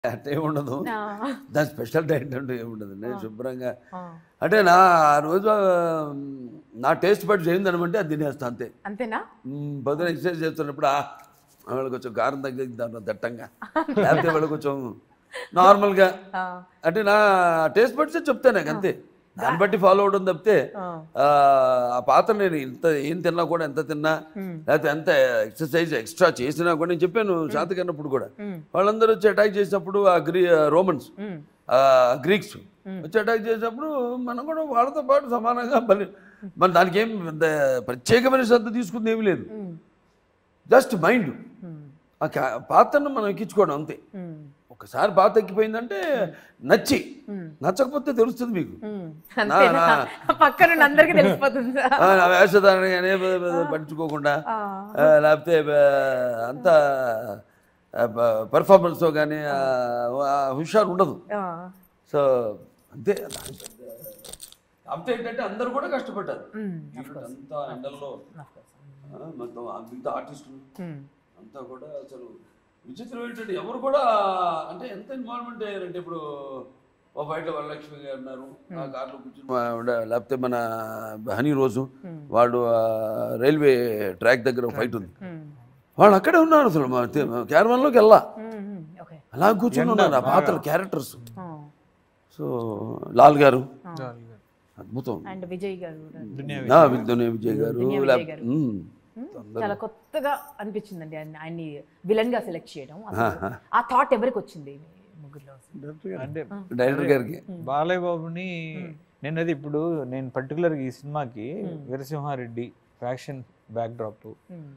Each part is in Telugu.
అంటే ఉండదు ఆ, దాని స్పెషల్ డైట్ అంటూ ఏముండదు నేను శుభ్రంగా ఆ. అంటే నా ఆ రోజు ఆ, నా టేస్ట్ బట్టి చేయిందనమంటే అది తినేస్తా అంతే అంతేనా మ్, పొద్దున ఎక్సర్సైజ్ చేస్తున్నప్పుడు ఆ, వాళ్ళు కొంచెం కారం తగ్గిద్దాం దట్టంగా లేకపోతే వాళ్ళు కొంచెం నార్మల్గా ఆ, అంటే నా టేస్ట్ బట్టి చెప్తాను నాకు అంతే దాన్ని బట్టి ఫాలో అవడం తప్పితే ఆ. ఆ, ఆ పాత్ర నేను ఇంత ఏం తిన్నా కూడా ఎంత తిన్నా లేకపోతే ఎంత ఎక్సర్సైజ్ ఎక్స్ట్రా చేసినా కూడా నేను చెప్పాను శాతకన్నప్పుడు కూడా వాళ్ళందరూ వచ్చి అటాక్ చేసినప్పుడు ఆ గ్రీ రోమన్స్ ఉమ్, గ్రీక్స్ వచ్చి అటాక్ చేసినప్పుడు మనం కూడా వాళ్ళతో పాటు సమానంగా మళ్ళీ మన దానికి ఏం పెద్ద ప్రత్యేకమైన శ్రద్ధ తీసుకుంది ఏమీ లేదు ఉమ్, జస్ట్ మైండ్ ఉమ్, ఆ కా- పాత్రను మనం ఎక్కించుకోవడం అంతే ఉమ్, ఒకసారి పాత ఎక్కిపోయిందంటే నచ్చి ఉమ్. నచ్చకపోతే తెలుస్తుంది మీకు ఉమ్. అంతేనా పక్కన అందరికి తెలిసిపోతుంది ఆ, నా వేషధారణ అనే పట్టించుకోకుండా ఆ, ఆ, లేకపోతే ఆ, అంత పెర్ఫార్మెన్స్తో కానీ హుషారు ఉండదు ఆ, సో అంతే దాని పెద్ద- కాకపోతే ఏంటంటే అందరూ కూడా కష్టపడ్డారు ఉమ్, అంతా ఎండల్లో of course. ఆ, మొత్తం ఆ మిగతా ఆర్టిస్టులు ఉమ్, అంతా కూడా అసలు విచిత్రం ఏంటంటే ఎవరు కూడా అంటే ఎంత ఇన్వాల్వ్మెంట్ అయ్యారంటే ఇప్పుడు ఓ బయట వరలక్ష్మి గారు ఉన్నారు ఆ కార్లో కూర్చుని ఆవిడ, లేకపోతే మన హనీ రోజు వాళ్ళు ఆ రైల్వే ట్రాక్ దగ్గర ఫైట్ ఉంది ఉమ్, వాళ్ళు అక్కడే ఉన్నారు అసలు మా క్యారవాన్లోకి వెళ్ళా ఉమ్, ఉమ్, ఓకే అలా కూర్చుని ఉన్నారు ఆ పాత్రలు క్యారెక్టర్స్ ఆ, సో లాల్ గారు జాలీగా. అద్భుతం అండ్ విజయ్ గారు కూడా. దునియా ఆ, విద్యునే విజయ్ గారు విజయ్ లేకపోతే- గారు. ఉమ్. ఉమ్, చాలా కొత్తగా అనిపించిందండి ఆయన ఆయన్ని విలన్ గా సెలెక్ట్ చేయడం అసలు ఆ థాట్ ఎవరికి వచ్చింది మీ ముగ్గురులో అంటే డైరెక్టర్ గారికి బాలయ్య బాబుని నేను అది ఇప్పుడు నేను పర్టికులర్గా ఈ సినిమాకి Veera Simha Reddy faction backdrop um,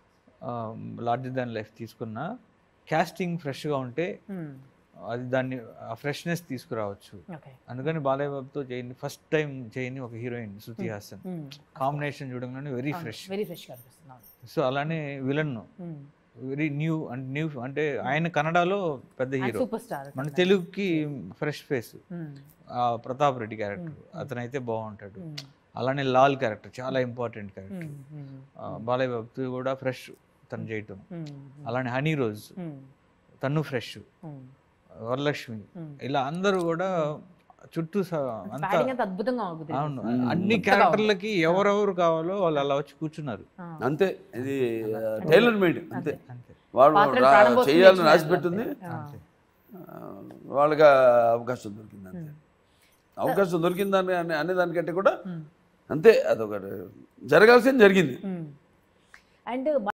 large than life తీసుకున్న క్యాస్టింగ్ ఫ్రెష్గా ఉంటే ఉమ్, అది దాన్ని ఆ ఫ్రెష్నెస్ తీసుకురావచ్చు ఓకే అందుకని బాలయ్య బాబుతో చేయని ఫస్ట్ టైం చేయని ఒక heroine Shruti Haasan um, combination చూడగానే వెరీ ఫ్రెష్ వెరీ ఫ్రెష్ గా అనిపిస్తున్నాను సో అలానే villain um, very new and new అంటే ఆయన కన్నడలో పెద్ద హీరో సూపర్ స్టార్ మన తెలుగుకి fresh face um, Pratap Reddy character అతనైతే బాగుంటాడు ఉమ్, అలానే లాల్ క్యారెక్టర్ చాలా important character um, um, Balayya బాబుతో కూడా ఫ్రెష్ తను చేయటం ఉమ్, అలానే హనీ రోజ్ ఉమ్, తను ఫ్రెష్ ఉమ్. వరలక్ష్మి Hmm. ఇలా అందరూ కూడా చుట్టూ స- అంతా బ్యాటింగ్ అంత అద్భుతంగా కుదిరింది. అవును అన్ని క్యారెక్టర్లకి ఎవరెవరు కావాలో వాళ్ళు అలా వచ్చి కూర్చున్నారు ఆ, అంతే ఇది టైలర్ మేడ్ అంతే అంతే వాళ్ళు పాత్రలు రా- ప్రాణం పోసుకుని చేయాలని ఇచ్చినారు రాసి పెట్టింది అంతే. ఆ, అంతే ఆ, వాళ్ళకి ఆ అవకాశం దొరికింది అంతే అవకాశం దొరికిందని అనే అనేదానికంటే కూడా ఉమ్, అంతే అదొకటి జరగాల్సింది జరిగింది ఉమ్. అండ్